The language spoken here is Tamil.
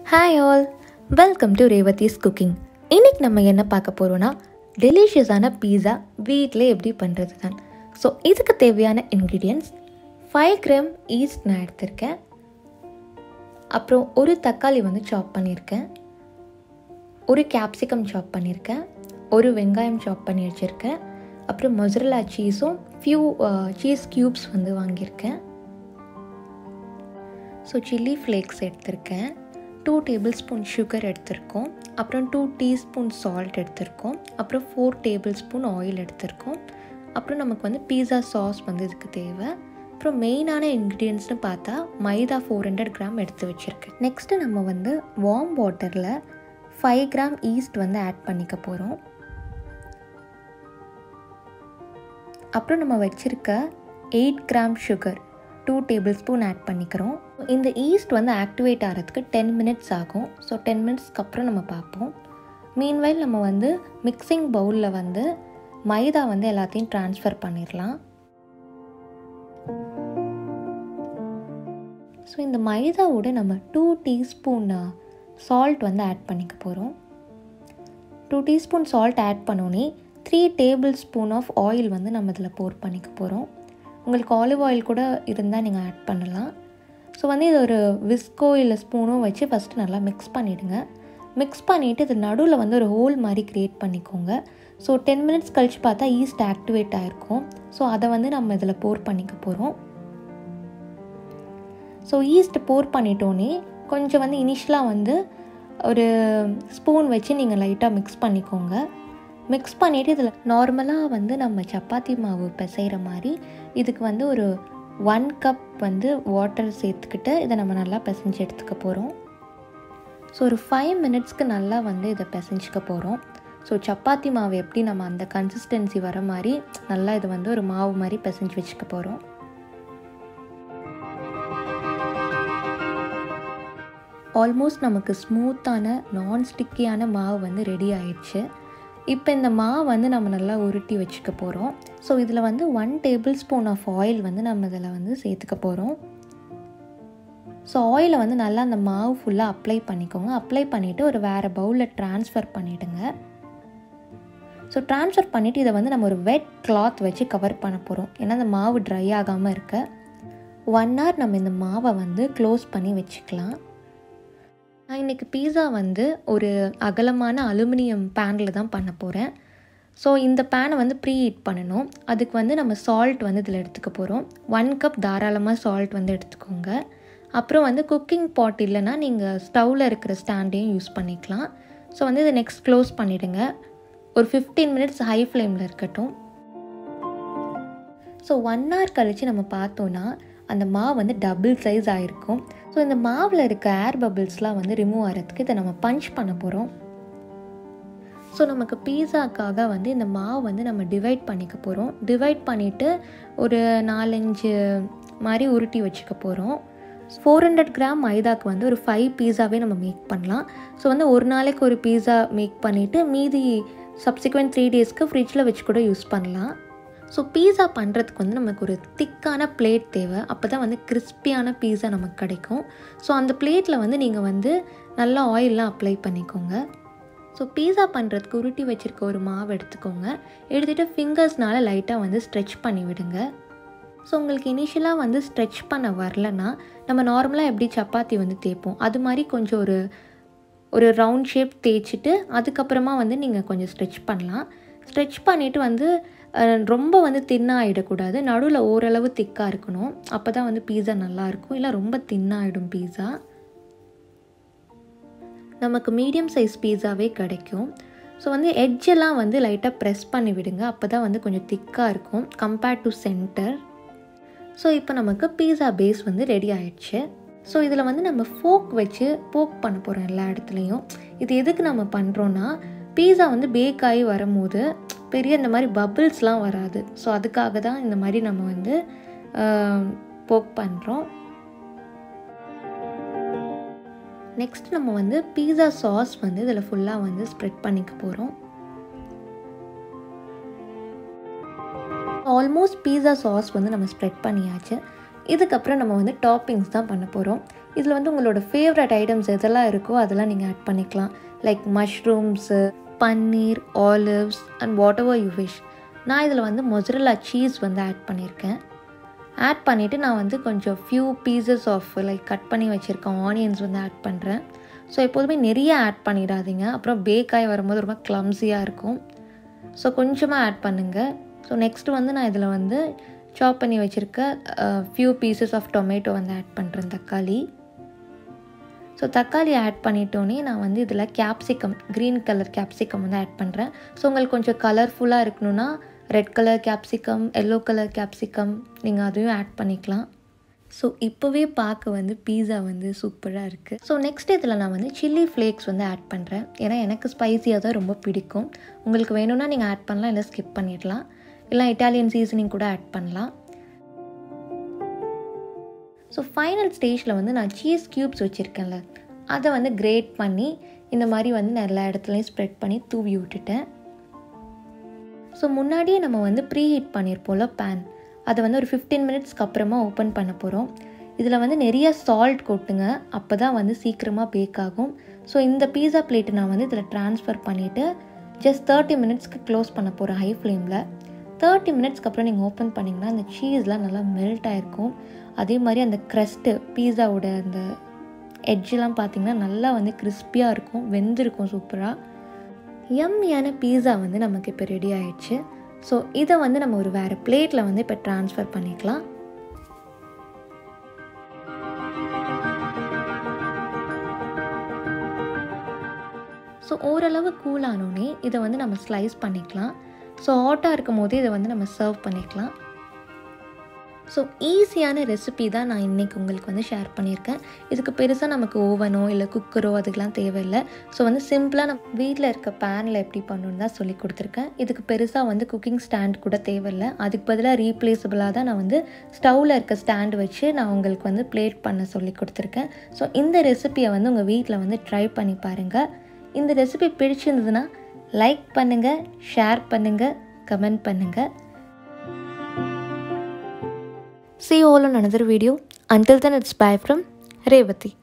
Hi all welcome to Revathi's cooking இன்னைக்கு நம்ம என்ன பார்க்க போகிறோன்னா டெலிஷியஸான பீஸா வீட்டில் எப்படி பண்ணுறது தான் ஸோ இதுக்கு தேவையான இன்க்ரீடியன்ட்ஸ் ஃபைவ் கிராம் ஈஸ்ட் நான் எடுத்திருக்கேன் அப்புறம் ஒரு தக்காளி வந்து சாப் பண்ணியிருக்கேன் ஒரு கேப்சிகம் சாப் பண்ணியிருக்கேன் ஒரு வெங்காயம் சாப் பண்ணி வச்சுருக்கேன் அப்புறம் மொசரலா சீஸும் ஃபியூ சீஸ் க்யூப்ஸ் வந்து வாங்கியிருக்கேன் ஸோ சில்லி ஃப்ளேக்ஸ் எடுத்திருக்கேன் டூ டேபிள் ஸ்பூன் சுகர் எடுத்திருக்கோம் அப்புறம் டூ டீஸ்பூன் சால்ட் எடுத்திருக்கோம் அப்புறம் ஃபோர் டேபிள் ஸ்பூன் ஆயில் எடுத்திருக்கோம் அப்புறம் நமக்கு வந்து பீஸா சாஸ் வந்து இதுக்கு தேவை அப்புறம் மெயினான இன்க்ரீடியன்ட்ஸ்னு பார்த்தா மைதா ஃபோர் ஹண்ட்ரட் கிராம் எடுத்து வச்சுருக்கேன் நெக்ஸ்ட்டு நம்ம வந்து வார்ம் வாட்டரில் ஃபைவ் கிராம் ஈஸ்ட் வந்து ஆட் பண்ணிக்க போகிறோம் அப்புறம் நம்ம வச்சுருக்க eight gram sugar two tablespoon add பண்ணிக்கிறோம் இந்த ஈஸ்ட் வந்து ஆக்டிவேட் ஆகிறதுக்கு டென் மினிட்ஸ் ஆகும் ஸோ டென் மினிட்ஸ்க்கு அப்புறம் நம்ம பார்ப்போம் மீன்வைல் நம்ம வந்து மிக்சிங் பவுலில் வந்து மைதா வந்து எல்லாத்தையும் ட்ரான்ஸ்ஃபர் பண்ணிடலாம் ஸோ இந்த மைதாவோட நம்ம டூ டீஸ்பூன் சால்ட் வந்து ஆட் பண்ணிக்க போகிறோம் டூ டீஸ்பூன் சால்ட் ஆட் பண்ணோன்னே three tablespoon of oil வந்து நம்ம இதில் போர் பண்ணிக்க போகிறோம் உங்களுக்கு ஆலிவ் ஆயில் கூட இருந்தால் நீங்கள் ஆட் பண்ணலாம் ஸோ வந்து இது ஒரு விஸ்கோ இல்லை ஸ்பூனோ வச்சு ஃபஸ்ட்டு நல்லா மிக்ஸ் பண்ணிவிடுங்க மிக்ஸ் பண்ணிவிட்டு இது நடுவில் வந்து ஒரு ஹோல் மாதிரி க்ரியேட் பண்ணிக்கோங்க ஸோ டென் மினிட்ஸ் கழித்து பார்த்தா ஈஸ்ட் ஆக்டிவேட் ஆகிருக்கும் ஸோ அதை வந்து நம்ம இதில் போர் பண்ணிக்க போகிறோம் ஸோ ஈஸ்ட் போர் பண்ணிட்டோன்னே கொஞ்சம் வந்து இனிஷியலாக வந்து ஒரு ஸ்பூன் வச்சு நீங்கள் லைட்டாக மிக்ஸ் பண்ணிக்கோங்க மிக்ஸ் பண்ணிவிட்டு இதில் நார்மலாக வந்து நம்ம சப்பாத்தி மாவு பிசைகிற மாதிரி இதுக்கு வந்து ஒரு ஒன் கப் வந்து வாட்டர் சேர்த்துக்கிட்டு இதை நம்ம நல்லா பிசைஞ்சு எடுத்துக்க போகிறோம் ஸோ ஒரு ஃபைவ் மினிட்ஸ்க்கு நல்லா வந்து இதை பிசைஞ்சிக்க போகிறோம் ஸோ சப்பாத்தி மாவு எப்படி நம்ம அந்த கன்சிஸ்டன்சி வர மாதிரி நல்லா இதை வந்து ஒரு மாவு மாதிரி பிசைஞ்சு வச்சுக்க போகிறோம் ஆல்மோஸ்ட் நமக்கு ஸ்மூத்தான நான் ஸ்டிக்கியான மாவு வந்து ரெடி ஆயிடுச்சு இப்போ இந்த மாவு வந்து நம்ம நல்லா உருட்டி வச்சுக்க போகிறோம் ஸோ இதில் வந்து one tablespoon of oil வந்து நம்ம இதில் வந்து சேர்த்துக்க போகிறோம் ஸோ ஆயிலை வந்து நல்லா அந்த மாவு ஃபுல்லாக அப்ளை பண்ணிக்கோங்க அப்ளை பண்ணிவிட்டு ஒரு வேறு பவுலில் ட்ரான்ஸ்ஃபர் பண்ணிவிடுங்க ஸோ ட்ரான்ஸ்ஃபர் பண்ணிவிட்டு இதை வந்து நம்ம ஒரு வெட் கிளாத் வச்சு கவர் பண்ண போகிறோம் ஏன்னா அந்த மாவு ட்ரை ஆகாமல் இருக்க ஒன் ஹவர் நம்ம இந்த மாவை வந்து க்ளோஸ் பண்ணி வச்சுக்கலாம் நான் இன்றைக்கி பீஸா வந்து ஒரு அகலமான அலுமினியம் பேனில் தான் பண்ண போகிறேன் ஸோ இந்த பேனை வந்து ப்ரீ ஹீட் பண்ணணும் அதுக்கு வந்து நம்ம சால்ட் வந்து இதில் எடுத்துக்க போகிறோம் ஒன் கப் தாராளமாக சால்ட் வந்து எடுத்துக்கோங்க அப்புறம் வந்து குக்கிங் பாட் இல்லைன்னா நீங்கள் ஸ்டவ்வில் இருக்கிற ஸ்டாண்டையும் யூஸ் பண்ணிக்கலாம் ஸோ வந்து இதை நெக்ஸ்ட் க்ளோஸ் பண்ணிவிடுங்க ஒரு ஃபிஃப்டீன் மினிட்ஸ் ஹை ஃப்ளேமில் இருக்கட்டும் ஸோ ஒன் ஹவர் கழித்து நம்ம பார்த்தோன்னா அந்த மாவு வந்து டபுள் சைஸ் ஆகிருக்கும் ஸோ இந்த மாவில் இருக்க ஏர் பபிள்ஸ்லாம் வந்து ரிமூவ் ஆகிறதுக்கு இதை நம்ம பஞ்ச் பண்ண போகிறோம் ஸோ நமக்கு பீஸாக்காக வந்து இந்த மாவு வந்து நம்ம டிவைட் பண்ணிக்க போகிறோம் டிவைட் பண்ணிவிட்டு ஒரு நாலஞ்சு மாதிரி உருட்டி வச்சுக்க போகிறோம் ஃபோர் ஹண்ட்ரட் கிராம் மைதாக்கு வந்து ஒரு ஃபைவ் பீஸாவே நம்ம மேக் பண்ணலாம் ஸோ வந்து ஒரு நாளைக்கு ஒரு பீஸா மேக் பண்ணிவிட்டு மீதி சப்சிக்வெண்ட் த்ரீ டேஸ்க்கு ஃப்ரிட்ஜில் வச்சு கூட யூஸ் பண்ணலாம் ஸோ பீஸா பண்ணுறதுக்கு வந்து நமக்கு ஒரு திக்கான பிளேட் தேவை அப்போ தான் வந்து கிறிஸ்பியான பீஸா நமக்கு கிடைக்கும் ஸோ அந்த பிளேட்டில் வந்து நீங்கள் வந்து நல்லா ஆயிலெலாம் அப்ளை பண்ணிக்கோங்க ஸோ பீஸா பண்ணுறதுக்கு உருட்டி வச்சுருக்க ஒரு மாவு எடுத்துக்கோங்க எடுத்துகிட்டு ஃபிங்கர்ஸ்னால் லைட்டாக வந்து ஸ்ட்ரெச் பண்ணி விடுங்க ஸோ உங்களுக்கு இனிஷியலாக வந்து ஸ்ட்ரெச் பண்ண வரலன்னா நம்ம நார்மலாக எப்படி சப்பாத்தி வந்து தேய்ப்போம் அது மாதிரி கொஞ்சம் ஒரு ஒரு ரவுண்ட் ஷேப் தேய்ச்சிட்டு அதுக்கப்புறமா வந்து நீங்கள் கொஞ்சம் ஸ்ட்ரெச் பண்ணலாம் ஸ்ட்ரெச் பண்ணிவிட்டு வந்து ரொம்ப வந்து தின்னாக ஆகிடக்கூடாது நடுவில் ஓரளவு திக்காக இருக்கணும் அப்போ தான் வந்து பீஸா நல்லாயிருக்கும் இல்லை ரொம்ப தின்னாகிடும் பீஸா நமக்கு மீடியம் சைஸ் பீஸாவே கிடைக்கும் ஸோ வந்து எட்ஜெல்லாம் வந்து லைட்டாக ப்ரெஸ் பண்ணி விடுங்க அப்போ தான் வந்து கொஞ்சம் திக்காக இருக்கும் கம்பேர்ட் டு சென்டர் ஸோ இப்போ நமக்கு பீஸா பேஸ் வந்து ரெடி ஆயிடுச்சு ஸோ இதில் வந்து நம்ம ஃபோக் வச்சு போக் பண்ண போகிறோம் எல்லா இடத்துலையும் இது எதுக்கு நம்ம பண்ணுறோன்னா பீஸா வந்து பேக் ஆகி வரும்போது பெரிய இந்த மாதிரி பபிள்ஸ்லாம் வராது ஸோ அதுக்காக தான் இந்த மாதிரி நம்ம வந்து போக் பண்ணுறோம் நெக்ஸ்ட் நம்ம வந்து பீஸா சாஸ் வந்து இதில் ஃபுல்லாக வந்து ஸ்ப்ரெட் பண்ணிக்க போகிறோம் ஆல்மோஸ்ட் பீஸா சாஸ் வந்து நம்ம ஸ்ப்ரெட் பண்ணியாச்சு இதுக்கப்புறம் நம்ம வந்து டாப்பிங்ஸ் தான் பண்ண போகிறோம் இதில் வந்து உங்களோட ஃபேவரட் ஐட்டம்ஸ் எதெல்லாம் இருக்கோ அதெல்லாம் நீங்கள் ஆட் பண்ணிக்கலாம் like mushrooms paneer olives and whatever you wish நான் இதில் வந்து மொசரல்லா சீஸ் வந்து ஆட் பண்ணியிருக்கேன் ஆட் பண்ணிவிட்டு நான் வந்து கொஞ்சம் few pieces of like cut பண்ணி வச்சுருக்கேன் ஆனியன்ஸ் வந்து ஆட் பண்ணுறேன் ஸோ எப்போதுமே நிறைய ஆட் பண்ணிடாதீங்க அப்புறம் பேக் ஆகி வரும்போது ரொம்ப க்ளம்ஸியாக இருக்கும் ஸோ கொஞ்சமாக ஆட் பண்ணுங்கள் ஸோ நெக்ஸ்ட்டு வந்து நான் இதில் வந்து சாப் பண்ணி வச்சுருக்க ஃபியூ பீசஸ் ஆஃப் டொமேட்டோ வந்து ஆட் பண்ணுறேன் தக்காளி ஸோ தக்காளி ஆட் பண்ணிட்டோன்னே நான் வந்து இதில் கேப்சிகம் க்ரீன் கலர் கேப்சிகம் வந்து ஆட் பண்ணுறேன் ஸோ உங்களுக்கு கொஞ்சம் கலர்ஃபுல்லாக இருக்கணும்னா red colour capsicum yellow colour capsicum நீங்கள் அதையும் ஆட் பண்ணிக்கலாம் ஸோ இப்போவே பார்க்க வந்து பீஸா வந்து சூப்பராக இருக்குது ஸோ நெக்ஸ்ட் இதில் நான் வந்து சில்லி ஃப்ளேக்ஸ் வந்து ஆட் பண்ணுறேன் ஏன்னா எனக்கு ஸ்பைஸியாக தான் ரொம்ப பிடிக்கும் உங்களுக்கு வேணும்னா நீங்கள் ஆட் பண்ணலாம் இல்லை ஸ்கிப் பண்ணிடலாம் இல்லை இட்டாலியன் சீசனிங் கூட ஆட் பண்ணலாம் ஸோ ஃபைனல் ஸ்டேஜில் வந்து நான் சீஸ் க்யூப்ஸ் வச்சுருக்கேன்ல அதை வந்து கிரேட் பண்ணி இந்த மாதிரி வந்து நான் எல்லா இடத்துலையும் ஸ்ப்ரெட் பண்ணி தூவி விட்டுட்டேன் ஸோ முன்னாடியே நம்ம வந்து ப்ரீ ஹீட் பண்ணியிருப்போம்ல பேன் அதை வந்து ஒரு ஃபிஃப்டீன் மினிட்ஸ்க்கு அப்புறமா ஓப்பன் பண்ண போகிறோம் இதில் வந்து நிறைய சால்ட் கொட்டுங்க அப்போ தான் வந்து சீக்கிரமாக பேக் ஆகும் ஸோ இந்த பீஸா பிளேட்டை நான் வந்து இதில் ட்ரான்ஸ்ஃபர் பண்ணிவிட்டு ஜஸ்ட் தேர்ட்டி மினிட்ஸ்க்கு க்ளோஸ் பண்ண போகிறேன் ஹை ஃப்ளேமில் தேர்ட்டி மினிட்ஸ்க்கு அப்புறம் நீங்கள் ஓப்பன் பண்ணிங்கன்னா அந்த சீஸ்லாம் நல்லா மெல்ட் ஆகிருக்கும் அதே மாதிரி அந்த க்ரஸ்ட்டு பீஸாவோட அந்த எட்ஜெலாம் பார்த்திங்கன்னா நல்லா வந்து கிறிஸ்பியாக இருக்கும் வெந்திருக்கும் சூப்பராக யம்மியான பீஸா வந்து நமக்கு இப்போ ரெடி ஆயிடுச்சு ஸோ இதை வந்து நம்ம ஒரு வேறு பிளேட்டில் வந்து இப்போ ட்ரான்ஸ்ஃபர் பண்ணிக்கலாம் ஸோ ஓரளவு கூல் ஆனோடனே இதை வந்து நம்ம ஸ்லைஸ் பண்ணிக்கலாம் ஸோ ஹாட்டாக இருக்கும் போதே இதை வந்து நம்ம சர்வ் பண்ணிக்கலாம் ஸோ ஈஸியான ரெசிபி தான் நான் இன்றைக்கி உங்களுக்கு வந்து ஷேர் பண்ணியிருக்கேன் இதுக்கு பெருசாக நமக்கு ஓவனோ இல்லை குக்கரோ அதுக்கெலாம் தேவையில்லை ஸோ வந்து சிம்பிளாக நம்ம வீட்டில் இருக்க பேனில் எப்படி பண்ணணுன்னு தான் சொல்லி கொடுத்துருக்கேன் இதுக்கு பெருசாக வந்து குக்கிங் ஸ்டாண்ட் கூட தேவையில்லை அதுக்கு பதிலாக ரீப்ளேஸபிளாக தான் நான் வந்து ஸ்டவ்வில் இருக்க ஸ்டாண்ட் வச்சு நான் உங்களுக்கு வந்து பிளேட் பண்ண சொல்லி கொடுத்துருக்கேன் ஸோ இந்த ரெசிபியை வந்து உங்கள் வீட்டில் வந்து ட்ரை பண்ணி பாருங்கள் இந்த ரெசிபி பிடிச்சிருந்ததுன்னா லைக் பண்ணுங்கள் ஷேர் பண்ணுங்கள் கமெண்ட் பண்ணுங்கள் See you all on another video. Until then, it's bye from Revati.